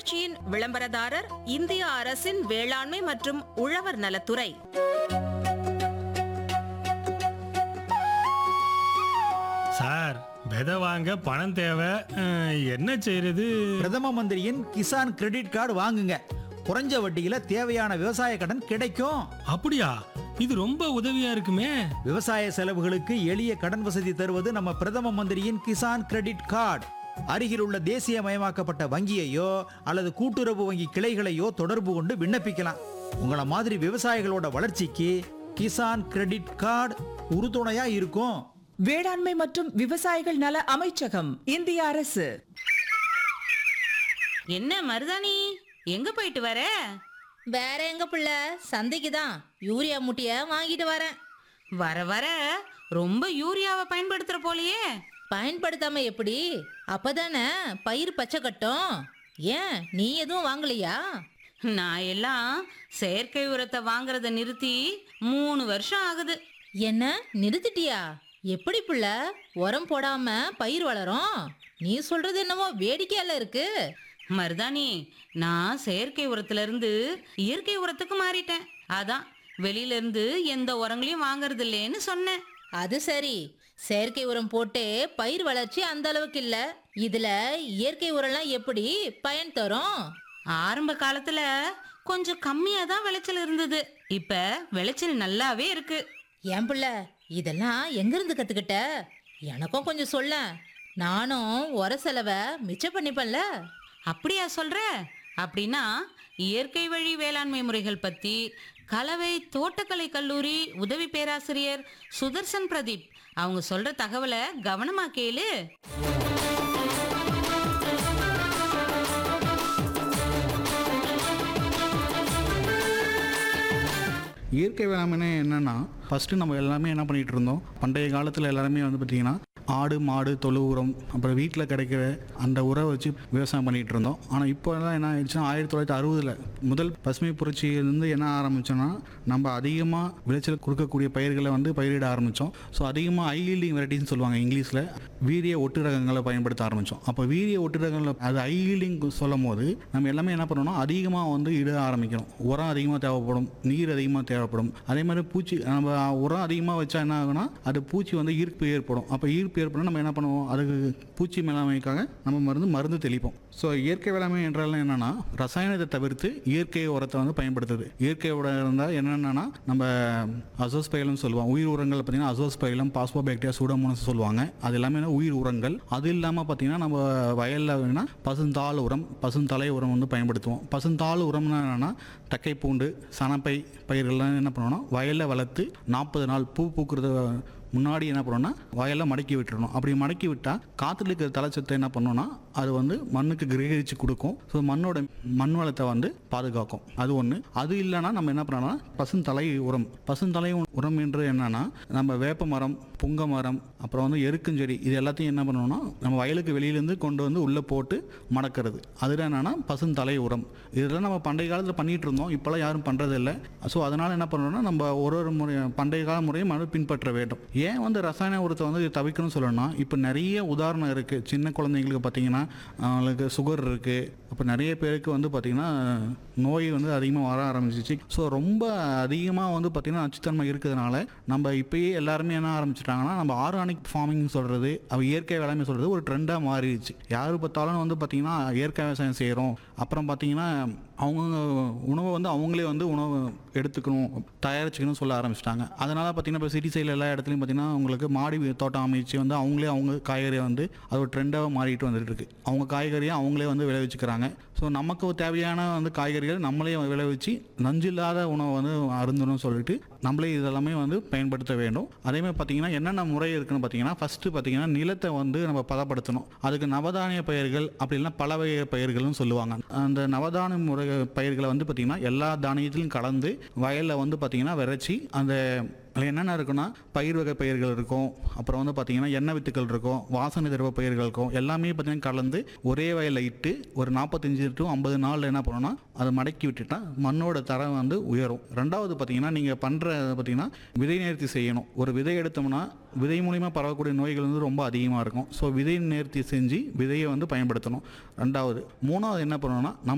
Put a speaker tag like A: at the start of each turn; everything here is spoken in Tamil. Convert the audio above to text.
A: இந்நிகழ்ச்சியின் விளம்பரதாரர் இந்திய அரசின் வேளாண்மை மற்றும் உழவர் நலத்துறை
B: சார் விதை வாங்க பணம் தேவை அஹ், என்ன செய்யறது
C: பிரதம மந்திரியின் கிசான் கிரெடிட் கார்டு வாங்குங்க குறைஞ்ச வட்டியில தேவையான விவசாய கடன் கிடைக்கும்
B: அப்படியா இது ரொம்ப உதவியா இருக்குமே
C: விவசாய செலவுகளுக்கு எளிய கடன் வசதி தருவது நம்ம பிரதம மந்திரியின் கிசான் கிரெடிட் கார்டு அருகில் உள்ள தேசியமயமாக்கப்பட்ட வங்கியையோ அல்லது கூட்டுறவு வங்கி கிளைகளையோ தொடர்பு கொண்டு விண்ணப்பிக்கலாம் உங்கள மாதிரி விவசாயிகளோட வளர்ச்சிக்கு கிசான் கிரெடிட் கார்டு உறுதுணையா இருக்கும்
D: வேளாண்மை மற்றும் விவசாயிகள் நல அமைச்சகம் இந்திய அரசு
A: என்ன மருதாணி எங்க போயிட்டு வர
E: வேற எங்க பிள்ளை சந்தைக்கு தான் யூரியா முட்டிய வாங்கிட்டு வரேன்
A: வர வர ரொம்ப யூரியாவை பயன்படுத்துற போலயே
E: பயன்படுத்தாம எப்படி அப்பதானே பயிர் பச்சை கட்டும் ஏன் நீ எதுவும் வாங்கலையா
A: நான் எல்லாம் செயற்கை உரத்தை வாங்குறத நிறுத்தி மூணு வருஷம் ஆகுது
E: என்ன நிறுத்திட்டியா எப்படி பிள்ளை உரம் போடாம பயிர் வளரும் நீ சொல்றது என்னமோ வேடிக்கையால இருக்கு
A: மருதாணி நான் செயற்கை உரத்துல இருந்து இயற்கை உரத்துக்கு மாறிட்டேன் அதான் வெளியில இருந்து எந்த உரங்களையும் வாங்குறது இல்லைன்னு சொன்னேன்
E: அது சரி செயற்கை உரம் போட்டே பயிர் வளர்ச்சி அந்த அளவுக்கு இல்ல இதுல இயற்கை உரம்லாம் எப்படி பயன் தரும்
A: ஆரம்ப காலத்துல கொஞ்சம் கம்மியா தான் விளைச்சல் இருந்தது இப்ப விளைச்சல் நல்லாவே இருக்கு
E: ஏன் பிள்ளை இதெல்லாம் எங்கிருந்து கத்துக்கிட்ட எனக்கும் கொஞ்சம் சொல்ல நானும் உர செலவை மிச்சம் பண்ணிப்பேன்ல
A: அப்படியா சொல்ற அப்படின்னா இயற்கை வழி வேளாண்மை முறைகள் பத்தி கலவை தோட்டக்கலை கல்லூரி உதவி பேராசிரியர் சுதர்சன் பிரதீப் அவங்க சொல்ற தகவலை கவனமா கேளு
F: இயற்கை வேளாண்மை என்னன்னா ஃபஸ்ட்டு நம்ம எல்லாமே என்ன பண்ணிட்டு இருந்தோம் பண்டைய காலத்தில் எல்லாருமே வந்து பார்த்திங்கன்னா ஆடு மாடு தொழு உரம் அப்புறம் வீட்டில் கிடைக்கிற அந்த உரம் வச்சு விவசாயம் பண்ணிட்டு இருந்தோம் ஆனால் இப்போ எல்லாம் என்ன ஆயிடுச்சுன்னா ஆயிரத்தி தொள்ளாயிரத்தி அறுபதில் முதல் பசுமை புரட்சியிலேருந்து என்ன ஆரம்பிச்சோன்னா நம்ம அதிகமாக விளைச்சல் கொடுக்கக்கூடிய பயிர்களை வந்து பயிரிட ஆரம்பித்தோம் ஸோ அதிகமாக ஹை ஈல்டிங் வெரைட்டின்னு சொல்லுவாங்க இங்கிலீஷில் வீரிய ஒட்டு ரகங்களை பயன்படுத்த ஆரம்பித்தோம் அப்போ வீரிய ஒட்டு ரகங்களை அது ஹை ஈல்டிங் சொல்லும் போது நம்ம எல்லாமே என்ன பண்ணணும்னா அதிகமாக வந்து இட ஆரம்பிக்கணும் உரம் அதிகமாக தேவைப்படும் நீர் அதிகமாக தேவைப்படும் அதே மாதிரி பூச்சி நம்ம உரம் அதிகமாக வச்சா என்ன ஆகும்னா அது பூச்சி வந்து ஈர்ப்பு ஏற்படும் அப்போ ஈர்ப்பு ஏற்படும் நம்ம என்ன பண்ணுவோம் அதுக்கு பூச்சி மேலாண்மைக்காக நம்ம மருந்து மருந்து தெளிப்போம் ஸோ இயற்கை வேளாண்மை என்றால் என்னன்னா ரசாயனத்தை தவிர்த்து இயற்கை உரத்தை வந்து பயன்படுத்துது இயற்கை உரம் இருந்தால் என்னென்னா நம்ம அசோஸ்பைலம் சொல்லுவோம் உயிர் உரங்கள் பார்த்தீங்கன்னா அசோஸ்பைலம் பாஸ்போபாக்டீரியா சூடோமோனஸ் சொல்லுவாங்க அது எல்லாமே என்ன உயிர் உரங்கள் அது இல்லாமல் பார்த்தீங்கன்னா நம்ம வயலில் வேணா பசுந்தாள் உரம் பசுந்தலை உரம் வந்து பயன்படுத்துவோம் பசுந்தாள் உரம்னா என்னன்னா தக்கை பூண்டு சனப்பை பயிர்கள்லாம் என்ன பண்ணுவோம்னா வயலில் வளர்த்து நாற்பது நாள் பூ பூக்கிறது முன்னாடி என்ன பண்ணணும்னா வயலில் மடக்கி விட்டுறணும் அப்படி மடக்கி விட்டால் காற்றுல இருக்கிற தலைச்சத்தை என்ன பண்ணோம்னா அது வந்து மண்ணுக்கு கிரகிச்சு கொடுக்கும் ஸோ மண்ணோட மண் வளத்தை வந்து பாதுகாக்கும் அது ஒன்று அது இல்லைன்னா நம்ம என்ன பண்ணலாம் பசுந்தலை உரம் பசுந்தலை உரம் என்று என்னன்னா நம்ம வேப்ப மரம் புங்க மரம் அப்புறம் வந்து எருக்குஞ்செடி இது எல்லாத்தையும் என்ன பண்ணணும்னா நம்ம வயலுக்கு வெளியிலேருந்து கொண்டு வந்து உள்ளே போட்டு மடக்கிறது அதில் என்னன்னா பசுந்தலை உரம் இதெல்லாம் நம்ம பண்டைய காலத்தில் பண்ணிட்டு இருந்தோம் இப்போல்லாம் யாரும் பண்ணுறதில்ல ஸோ அதனால் என்ன பண்ணணும்னா நம்ம ஒரு ஒரு முறை பண்டைய கால முறையும் மறு பின்பற்ற வேண்டும் ஏன் வந்து ரசாயன உரத்தை வந்து தவிர்க்கணும்னு சொல்லணும்னா இப்போ நிறைய உதாரணம் இருக்குது சின்ன குழந்தைங்களுக்கு பார்த்தீங்கன்னா அவங்களுக்கு சுகர் இருக்குது அப்போ நிறைய பேருக்கு வந்து பார்த்திங்கன்னா நோய் வந்து அதிகமாக வர ஆரம்பிச்சிச்சு ஸோ ரொம்ப அதிகமாக வந்து பார்த்திங்கன்னா நச்சுத்தன்மை இருக்கிறதுனால நம்ம இப்பயே எல்லாருமே என்ன ஆரம்பிச்சிட்டாங்கன்னா நம்ம ஆர்கானிக் ஃபார்மிங் சொல்கிறது அவ இயற்கை வேளாண்மை சொல்கிறது ஒரு ட்ரெண்டாக மாறிடுச்சு யார் பார்த்தாலும் வந்து பார்த்திங்கன்னா இயற்கை விவசாயம் செய்கிறோம் அப்புறம் பார்த்திங்கன்னா அவங்க உணவை வந்து அவங்களே வந்து உணவு எடுத்துக்கணும் தயாரிச்சுக்கணும் சொல்ல ஆரம்பிச்சிட்டாங்க அதனால் பார்த்திங்கன்னா இப்போ சிட்டி சைடில் எல்லா இடத்துலையும் பார்த்திங்கன்னா உங்களுக்கு மாடி தோட்டம் அமைச்சு வந்து அவங்களே அவங்க காய்கறியை வந்து அது ஒரு ட்ரெண்டாக மாறிட்டு வந்துட்டு இருக்கு அவங்க காய்கறியை அவங்களே வந்து விளைவிச்சுக்கிறாங்க ஸோ நமக்கு தேவையான வந்து காய்கறிகள் நம்மளே விளைவிச்சு நஞ்சில்லாத உணவை வந்து அருந்தணும்னு சொல்லிட்டு நம்மளே இதெல்லாமே வந்து பயன்படுத்த வேண்டும் அதே மாதிரி பார்த்தீங்கன்னா என்னென்ன முறை இருக்குன்னு பார்த்தீங்கன்னா ஃபஸ்ட்டு பார்த்தீங்கன்னா நிலத்தை வந்து நம்ம பதப்படுத்தணும் அதுக்கு நவதானிய பயிர்கள் அப்படி இல்லைன்னா பல வகை பயிர்கள்னு சொல்லுவாங்க அந்த நவதானிய முறை பயிர்களை வந்து பார்த்திங்கன்னா எல்லா தானியத்திலும் கலந்து வயலில் வந்து பார்த்திங்கன்னா விதைச்சி அந்த அதில் என்னென்ன இருக்குன்னா பயிர் வகை பயிர்கள் இருக்கும் அப்புறம் வந்து பார்த்திங்கன்னா எண்ணெய் வித்துக்கள் இருக்கும் வாசனை திரவ பயிர்கள் இருக்கும் எல்லாமே பார்த்திங்கன்னா கலந்து ஒரே வயலில் இட்டு ஒரு நாற்பத்தஞ்சு டு ஐம்பது நாளில் என்ன பண்ணணும்னா அதை மடக்கி விட்டுட்டா மண்ணோட தரம் வந்து உயரும் ரெண்டாவது பார்த்திங்கன்னா நீங்கள் பண்ணுற பார்த்திங்கன்னா விதை நேர்த்தி செய்யணும் ஒரு விதை எடுத்தோம்னா விதை மூலிமா பரவக்கூடிய நோய்கள் வந்து ரொம்ப அதிகமாக இருக்கும் ஸோ விதை நேர்த்தி செஞ்சு விதையை வந்து பயன்படுத்தணும் ரெண்டாவது மூணாவது என்ன பண்ணணும்னா நம்ம